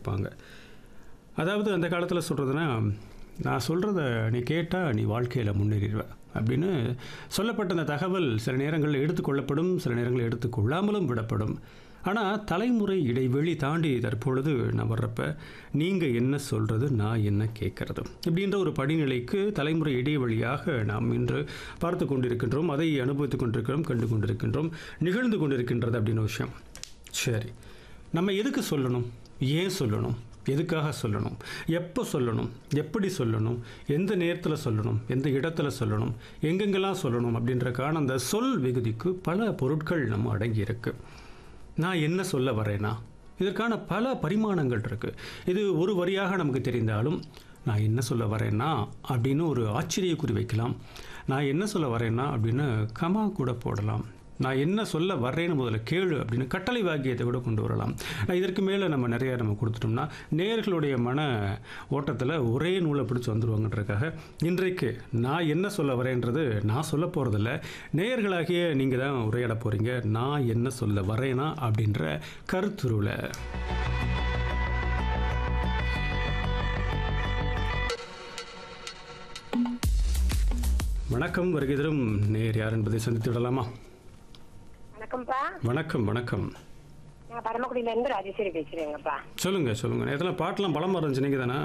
கேட்பாங்க அதாவது அந்த காலத்தில் சொல்கிறதுனா நான் சொல்கிறத நீ கேட்டால் நீ வாழ்க்கையில் முன்னேறிடுவ அப்படின்னு சொல்லப்பட்ட அந்த தகவல் சில நேரங்களில் எடுத்துக்கொள்ளப்படும் சில நேரங்களில் எடுத்துக்கொள்ளாமலும் விடப்படும் ஆனால் தலைமுறை இடைவெளி தாண்டி தற்பொழுது நான் வர்றப்ப நீங்கள் என்ன சொல்கிறது நான் என்ன கேட்கறது இப்படின்ற ஒரு படிநிலைக்கு தலைமுறை இடைவெளியாக நாம் இன்று பார்த்து கொண்டிருக்கின்றோம் அதை அனுபவித்து கொண்டிருக்கிறோம் கண்டு கொண்டிருக்கின்றோம் நிகழ்ந்து கொண்டிருக்கின்றது அப்படின்னு விஷயம் சரி நம்ம எதுக்கு சொல்லணும் ஏன் சொல்லணும் எதுக்காக சொல்லணும் எப்போ சொல்லணும் எப்படி சொல்லணும் எந்த நேரத்தில் சொல்லணும் எந்த இடத்துல சொல்லணும் எங்கெங்கெல்லாம் சொல்லணும் அப்படின்றக்கான அந்த சொல் விகுதிக்கு பல பொருட்கள் நம்ம அடங்கியிருக்கு நான் என்ன சொல்ல வரேனா இதற்கான பல பரிமாணங்கள் இருக்குது இது ஒரு வரியாக நமக்கு தெரிந்தாலும் நான் என்ன சொல்ல வரேன்னா அப்படின்னு ஒரு ஆச்சரியக்குறி வைக்கலாம் நான் என்ன சொல்ல வரேன்னா அப்படின்னு கமா கூட போடலாம் நான் என்ன சொல்ல வர்றேன்னு முதல்ல கேளு அப்படின்னு கட்டளை வாக்கியத்தை கூட கொண்டு வரலாம் நான் இதற்கு மேலே நம்ம நிறைய நம்ம கொடுத்துட்டோம்னா நேர்களுடைய மன ஓட்டத்தில் ஒரே நூலை பிடிச்சி வந்துடுவாங்கன்றதுக்காக இன்றைக்கு நான் என்ன சொல்ல வரேன்றது நான் சொல்ல போகிறதில்ல நேயர்களாகிய நீங்கள் தான் உரையாட போகிறீங்க நான் என்ன சொல்ல வரேனா அப்படின்ற கருத்துருவில் வணக்கம் வருகை தரும் நேர் யார் என்பதை சந்தித்து விடலாமா வணக்கம்ப்பா வணக்கம் வணக்கம் நான் பரமக்குடியில இருந்து ராஜேஸ்வரி பேசுறேங்கப்பா சொல்லுங்க சொல்லுங்க நேரத்தில் பாட்டெல்லாம் பலமாக இருந்துச்சு நீங்கள் தானே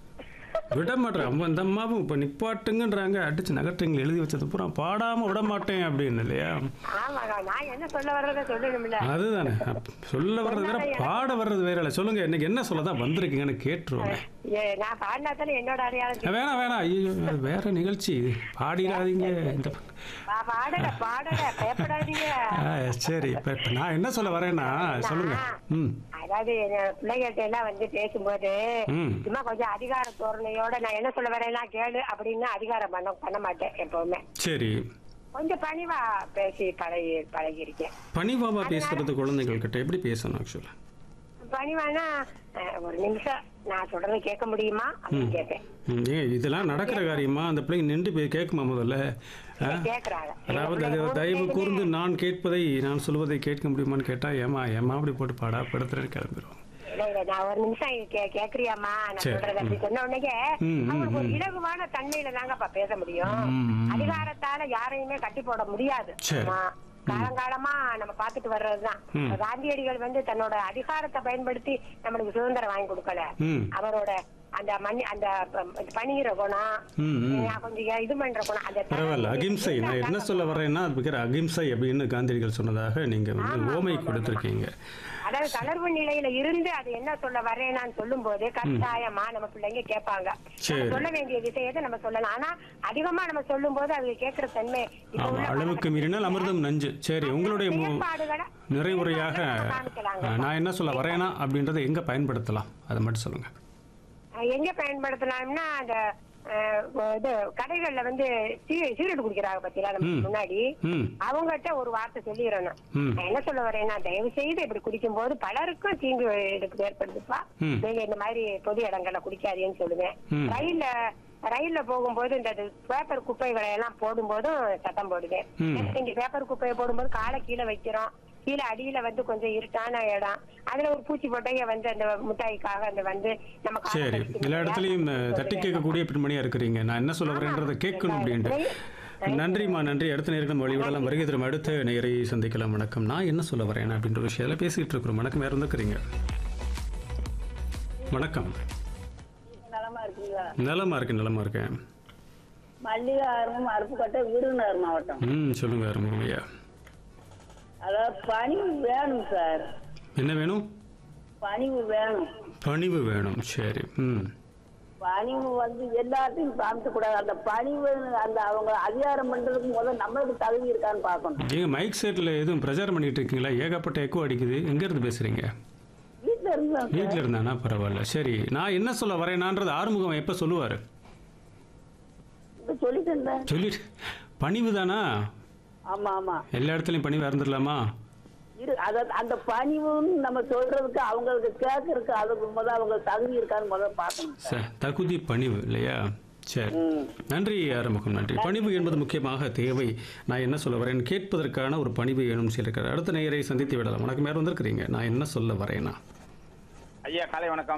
விட மாட்டேன் அம்மா இந்த அம்மாவும் இப்போ நிப்பாட்டுங்கன்றாங்க அடிச்சு நகட்டுங்களை எழுதி வச்சது பூரா பாடாமல் விட மாட்டேன் அப்படின்னு இல்லையா ஆமாங்க நான் என்ன சொல்ல வர்றத சொல்லணும்ல அதுதானே அப்ப சொல்ல வர்றது வேற பாட வர்றது வேற இல்லை சொல்லுங்க இன்னைக்கு என்ன சொல்ல தான் வந்திருக்கீங்கன்னு கேட்டுருவோமே ஏ, நான் பாடினா தானே என்னோட அடையாளம் தெரியும். வேணாம் வேணாம் ஐயோ அது வேற நிகழ்ச்சி இது பாடிடாதீங்க இந்த பக்கம். பா- பாடல பாடல பயப்படாதீங்க ஆ, சரி இப்போ இப்போ நான் என்ன சொல்ல வரேன்னா சொல்லுங்க ம் அதாவது என் பிள்ளைகள்ட்ட எல்லாம் வந்து பேசும்போது ம் சும்மா கொஞ்சம் அதிகார தோரணையோட நான் என்ன சொல்ல வரேன்னா கேளு அப்படின்னு அதிகாரம் பண்ண பண்ண மாட்டேன் எப்பவுமே சரி கொஞ்சம் பணிவா பேசி பழகி பழகி இருக்கேன் பணிவாவா பேசுறது குழந்தைகள்கிட்ட எப்படி பேசணும் ஆக்சுவலாக பணிவானா அஹ், ஒரு நிமிஷம் நான் சொல்றதை கேட்க முடியுமா அப்படின்னு கேட்பேன் ம், ஏன் இதெல்லாம் நடக்கிற காரியமா அந்த பிள்ளைங்க நின்று போய் கேட்குமா முதல்ல ஆ? கேக்குறாங்க அதாவது அது தயவு கூர்ந்து நான் கேட்பதை நான் சொல்வதை கேட்க முடியுமான்னு கேட்டா ஏமா ஏமா அப்படி போட்டு பாடா படுத்துறது கிளம்பிடும் இல்ல, இல்ல, நான் ஒரு நிமிஷம் கே- கேக்குறியாம்மா நான் சரி, சொல்றது அப்படி சொன்ன உடனே ம், ம், அவங்களுக்கு ஒரு இலகுவான தன்மையில தாங்கப்பா பேச முடியும் ம், ம். அதிகாரத்தால யாரையுமே கட்டி போட முடியாது சரி. ஆமா. காலங்காலமா நம்ம பாத்துட்டு வர்றதுதான் ம். காந்தியடிகள் வந்து தன்னோட அதிகாரத்தை பயன்படுத்தி நம்மளுக்கு சுதந்திரம் வாங்கி கொடுக்கல ம் அவரோட அந்த மணி அந்த ப- பணிகிற குணம் ம் ம் நான் கொஞ்சம் இது பண்ற குணம் அந்த பரவாயில்ல அகிம்சை நான் என்ன சொல்ல வரேன்னா அது பேர் அகிம்சை அப்படின்னு காந்தியடிகள் சொன்னதாக நீங்க வந்து ஓமை கொடுத்துருக்கீங்க அதாவது தளர்வு நிலையில இருந்து அது என்ன சொல்ல வரேனான்னு சொல்லும் போது கட்டாயமா நம்ம பிள்ளைங்க கேட்பாங்க சரி. நம்ம சொல்ல வேண்டிய விஷயத்தை நம்ம சொல்லலாம் ஆனா அதிகமா நம்ம சொல்லும் போது அது கேட்கிற தன்மை இப்ப ஆமா உள்ள அளவுக்கு மீறினால் அமிர்தம் நஞ்சு சரி உங்களுடைய மு- செயல்பாடுகளை நிறைவுரையாக செயல்பாடுகளை காமிக்கலாங்க. ஆ, நான் என்ன சொல்ல வரேனா அப்படின்றத எங்க பயன்படுத்தலாம் அதை மட்டும் சொல்லுங்க அஹ் எங்க பயன்படுத்தலாம்னா அந்த அஹ், இது கடைகள்ல வந்து சீ- சீரட் குடிக்கிறாங்க பத்தியா நம்ம ம். முன்னாடி ம் அவங்ககிட்ட ஒரு வார்த்தை சொல்லிடணும் ம் நான் என்ன சொல்ல வரேன்னா தயவு செய்து இப்படி குடிக்கும் போது பலருக்கும் தீங்கு இதுக்கு ஏற்படுதுப்பா ம். நீங்க இந்த மாதிரி பொது இடங்கள்ல குடிக்காதீங்கன்னு சொல்லுவேன் ம். ரயில்ல ரயில்ல போகும்போது இந்த பேப்பர் குப்பைகளை எல்லாம் போடும்போதும் சத்தம் போடுவேன் ம். இங்க பேப்பர் குப்பையை போடும்போது காலை கீழே வைக்கிறோம் கீழே அடியில வந்து கொஞ்சம் இருட்டான இடம் அதுல ஒரு பூச்சி போட்டைய வந்து அந்த மிட்டாய்க்காக அந்த வந்து நம்ம காலை சரி கடிச்சு எல்லா இடத்துலையும் அஹ், தட்டி கேட்கக்கூடிய பெண்மணியா இருக்கிறீங்க நான் என்ன சொல்ல வரேன்றதை கேட்கணும் அப்படின்ட்டு நன்றிம்மா நன்றி அடுத்த நேரம் வழிவிடலாம் வருகை தரும் அடுத்த நேரை சந்திக்கலாம் வணக்கம் நான் என்ன சொல்ல வரேன் அப்படின்ற விஷயத்தில் பேசிட்டு இருக்கிறோம் வணக்கம் யார் வந்துக்கிறீங்க வணக்கம் நலமா இருக்கீங்களா நலமா இருக்கேன் நலமா இருக்கேன் மல்லிகாரம் அருப்புக்கோட்டை விருதுநகர் மாவட்டம் ம் சொல்லுங்க அருமையா அதாவது பணிவு வேணும் சார் என்ன வேணும் பணிவு வேணும் பணிவு வேணும் சரி ம் பணிவு வந்து எல்லாத்தையும் காமிக்க கூடாது அந்த பணிவு அந்த அவங்க அதிகாரம் பண்றதுக்கு முதல்ல நம்மளுக்கு தகுதி இருக்கான்னு பார்க்கணும் ஏங்க மைக் செட்டில் எதுவும் பிரச்சாரம் பண்ணிட்டு இருக்கீங்களா ஏகப்பட்ட எக்கோ அடிக்குது எங்கேருந்து பேசுறீங்க வீட்டுல இருந்தா வீட்டில் இருந்தானா பரவாயில்ல சரி நான் என்ன சொல்ல வரேனான்றது ஆறுமுகம் எப்போ சொல்லுவார் இப்ப சொல்லிட்டு இருந்தேன் சொல்லிட்டு பணிவு தானா ஆமா ஆமா எல்லா இடத்துலையும் பணிவு இருந்துடலாமா இரு அத அந்த பணிவுன்னு நம்ம சொல்றதுக்கு அவங்களுக்கு கேட்கறதுக்கு அதுக்கு முதல்ல அவங்க தகுதி இருக்கான்னு முதல்ல பார்க்கணும் ச தகுதி பணிவு இல்லையா சரி ம். நன்றி ஆறுமுகம் நன்றி பணிவு என்பது முக்கியமாக தேவை நான் என்ன சொல்ல வரேன் கேட்பதற்கான ஒரு பணிவு வேணும் சொல்லியிருக்காரு அடுத்த நேயரை சந்தித்து விடலாம் வணக்கம் யார் வந்திருக்கிறீங்க நான் என்ன சொல்ல வரேனா ஐயா காலை வணக்கம்